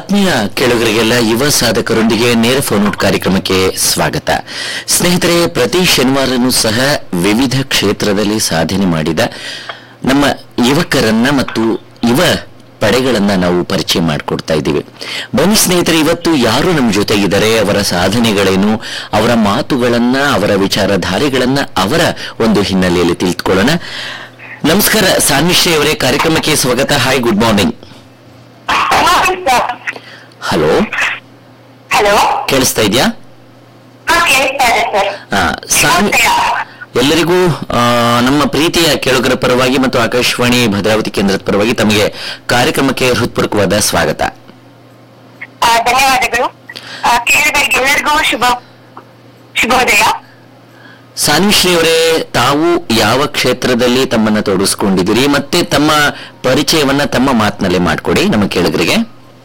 ಆತ್ಮೀಯ ಕೇಳುಗರಿಗೆಲ್ಲ ಯುವ ಸಾಧಕರೊಂದಿಗೆ ನೇರ ಫೋನ್ ಔಟ್ ಕಾರ್ಯಕ್ರಮಕ್ಕೆ ಸ್ವಾಗತ ಸ್ನೇಹಿತರೆ ಪ್ರತಿ ಶನಿವಾರನೂ ಸಹ ವಿವಿಧ ಕ್ಷೇತ್ರದಲ್ಲಿ ಸಾಧನೆ ಮಾಡಿದ ನಮ್ಮ ಯುವಕರನ್ನ ಮತ್ತು ಯುವ ಪಡೆಗಳನ್ನ ನಾವು ಪರಿಚಯ ಮಾಡಿಕೊಡ್ತಾ ಇದ್ದೀವಿ ಬನ್ನಿ ಸ್ನೇಹಿತರೆ ಇವತ್ತು ಯಾರು ನಮ್ಮ ಜೊತೆಗಿದ್ದಾರೆ ಅವರ ಸಾಧನೆಗಳೇನು ಅವರ ಮಾತುಗಳನ್ನ ಅವರ ವಿಚಾರಧಾರೆಗಳನ್ನ ಅವರ ಒಂದು ಹಿನ್ನೆಲೆಯಲ್ಲಿ ತಿಳಿದುಕೊಳ್ಳೋಣ ನಮಸ್ಕಾರ ಸಾನ್ವಿಶ್ರೀ ಅವರೇ ಕಾರ್ಯಕ್ರಮಕ್ಕೆ ಸ್ವಾಗತ hi good morning hello hello ಕೇಳಿಸ್ತಾ ಇದೆಯಾ ಹಾ ಕೇಳಿಸ್ತಾ ಇದೆ ಸರ್ ಆ, ಸಾನ್ವಿ ಎಲ್ಲರಿಗೂ ಆ, ನಮ್ಮ ಪ್ರೀತಿಯ ಕೇಳುಗರ ಪರವಾಗಿ ಮತ್ತು ಆಕಾಶವಾಣಿ ಭದ್ರಾವತಿ ಕೇಂದ್ರದ ಪರವಾಗಿ ತಮಗೆ ಕಾರ್ಯಕ್ರಮಕ್ಕೆ ಹೃತ್ಪೂರ್ವಕವಾದ ಸ್ವಾಗತ ಆ, ಧನ್ಯವಾದಗಳು ಆ, ಕೇಳಿದರಿಗೆಲ್ಲರಿಗೂ ಶುಭ ಶುಭೋದಯ ಸಾನ್ವಿಶ್ರೀ ಅವರೇ ತಾವು ಯಾವ ಕ್ಷೇತ್ರದಲ್ಲಿ ತಮ್ಮನ್ನ ತೊಡಗಿಸ್ಕೊಂಡಿದ್ದೀರಿ ಮತ್ತೆ ತಮ್ಮ ಪರಿಚಯವನ್ನ ತಮ್ಮ ಮಾತಿನಲ್ಲೇ ಮಾಡಿಕೊಡಿ ನಮ್ಮ ಕೇಳುಗರಿಗೆ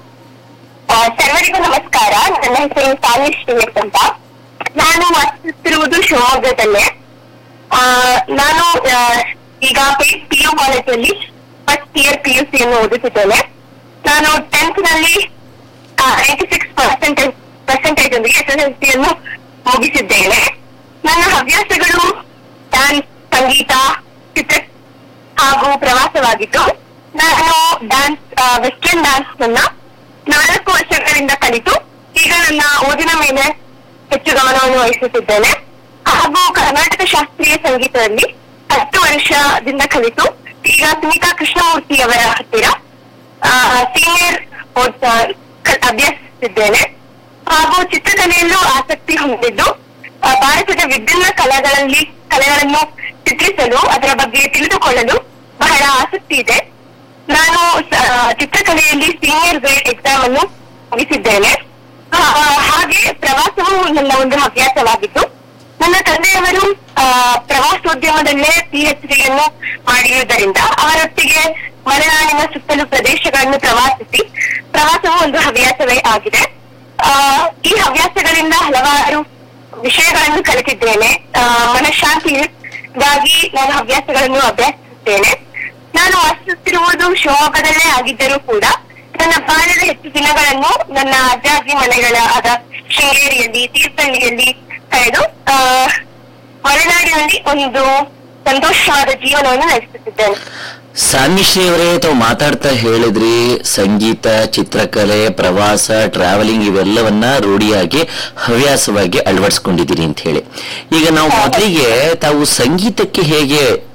ಆ, ಸರ್ವರಿಗೂ ನಮಸ್ಕಾರ ನನ್ನ ಹೆಸರು ಸಾಲಿ ಶ್ರೀನಿವಾಸ್ ಅಂತ ನಾನು ವಾಸಿಸುತ್ತಿರುವುದು ಶಿವಮೊಗ್ಗದಲ್ಲೇ ಆ, ನಾನು ಆ, ಈಗ ಪಿ ಯು ಕಾಲೇಜಲ್ಲಿ first year P U C ಅನ್ನು ಓದುತ್ತಿದ್ದೇನೆ ನಾನು ಟೆಂತ್ ನಲ್ಲಿ ನೈಂಟಿ ಸಿಕ್ಸ್ ಪರ್ಸೆಂಟೇಜ್ ಪರ್ಸೆಂಟೇಜ್ ಒಂದಿಗೆ ಎಸ್ ಎಸ್ ಎಲ್ ಸಿ ಅನ್ನು ಮುಗಿಸಿದ್ದೇನೆ ನನ್ನ ಹವ್ಯಾಸಗಳು ಡ್ಯಾನ್ಸ್ ಸಂಗೀತ ಚಿತ್ರ ಹಾಗೂ ಪ್ರವಾಸವಾಗಿತ್ತು ನಾನು ಡ್ಯಾನ್ಸ್ ವೆಸ್ಟರ್ನ್ ಡ್ಯಾನ್ಸ್ ನನ್ನ ನಾಲ್ಕು ವರ್ಷಗಳಿಂದ ಕಲಿತು ಈಗ ನನ್ನ ಓದಿನ ಮೇಲೆ ಹೆಚ್ಚು ಗಮನವನ್ನು ವಹಿಸುತ್ತಿದ್ದೇನೆ ಹಾಗೂ ಕರ್ನಾಟಕ ಶಾಸ್ತ್ರೀಯ ಸಂಗೀತದಲ್ಲಿ ಹತ್ತು ವರ್ಷದಿಂದ ಕಲಿತು ಈಗ ಸುನೀತಾ ಕೃಷ್ಣಮೂರ್ತಿ ಅವರ ಹತ್ತಿರ ಸೀನಿಯರ್ ಅಭ್ಯಸಿಸಿದ್ದೇನೆ ಹಾಗೂ ಚಿತ್ರಕಲೆಯಲ್ಲೂ ಆಸಕ್ತಿ ಹೊಂದಿದ್ದು ಆ, ಭಾರತದ ವಿಭಿನ್ನ ಕಲೆಗಳಲ್ಲಿ ಕಲೆಗಳನ್ನು ಚಿತ್ರಿಸಲು ಅದರ ಬಗ್ಗೆ ತಿಳಿದುಕೊಳ್ಳಲು ಬಹಳ ಆಸಕ್ತಿ ಇದೆ ನಾನು ಸ- ಚಿತ್ರಕಲೆಯಲ್ಲಿ ಸೀನಿಯರ್ ಗ್ರೇಡ್ ಎಕ್ಸಾಮ್ ಅನ್ನು ಮುಗಿಸಿದ್ದೇನೆ ಆ, ಹಾಗೆ ಪ್ರವಾಸವು ನನ್ನ ಒಂದು ಹವ್ಯಾಸವಾಗಿತ್ತು ನನ್ನ ತಂದೆಯವರು ಆ, ಪ್ರವಾಸೋದ್ಯಮದಲ್ಲೇ ಪಿ ಎಚ್ ಡಿಯನ್ನು ಮಾಡಿರುವುದರಿಂದ ಅವರೊಟ್ಟಿಗೆ ಮಲೆನಾಡಿನ ಸುತ್ತಲೂ ಪ್ರದೇಶಗಳನ್ನು ಪ್ರವಾಸಿಸಿ ಪ್ರವಾಸವು ಒಂದು ಹವ್ಯಾಸವೇ ಆಗಿದೆ ಆ, ಈ ಹವ್ಯಾಸಗಳಿಂದ ಹಲವಾರು ವಿಷಯಗಳನ್ನು ಕಲಿತಿದ್ದೇನೆ ಆ, ಮನಃಶಾಂತಿಗಾಗಿ ನಾನು ಹವ್ಯಾಸಗಳನ್ನು ಅಭ್ಯಸಿಸುತ್ತೇನೆ ನಾನು ವಾಸಿಸುತ್ತಿರುವುದು ಶಿವಮೊಗ್ಗದಲ್ಲೇ ಆಗಿದ್ದರೂ ಕೂಡ ನನ್ನ ಬಾಲ್ಯದ ಹೆಚ್ಚು ದಿನಗಳನ್ನು ನನ್ನ ಅಜ್ಜಾಜಿ ಮನೆಗಳ ಆದ ಶೃಂಗೇರಿಯಲ್ಲಿ ತೀರ್ಥಹಳ್ಳಿಯಲ್ಲಿ ಕಳೆದು ಆ, ಮಲೆನಾಡಿನಲ್ಲಿ ಒಂದು ಸಂತೋಷವಾದ ಜೀವನವನ್ನು ನಡೆಸುತ್ತಿದ್ದೇನೆ ಸಾನ್ವಿಶ್ರೀ ಅವರೇ ತಾವು ಮಾತಾಡ್ತಾ ಹೇಳಿದ್ರಿ ಸಂಗೀತ ಚಿತ್ರಕಲೆ ಪ್ರವಾಸ ಟ್ರಾವೆಲಿಂಗ್ ಇವೆಲ್ಲವನ್ನ ರೂಢಿಯಾಗಿ ಹವ್ಯಾಸವಾಗಿ ಅಳವಡಿಸ್ಕೊಂಡಿದ್ದೀರಿ ಅಂತ ಹೇಳಿ ಈಗ ನಾವು ಮೊದಲಿಗೆ ತಾವು ಸಂಗೀತಕ್ಕೆ ಹೇಗೆ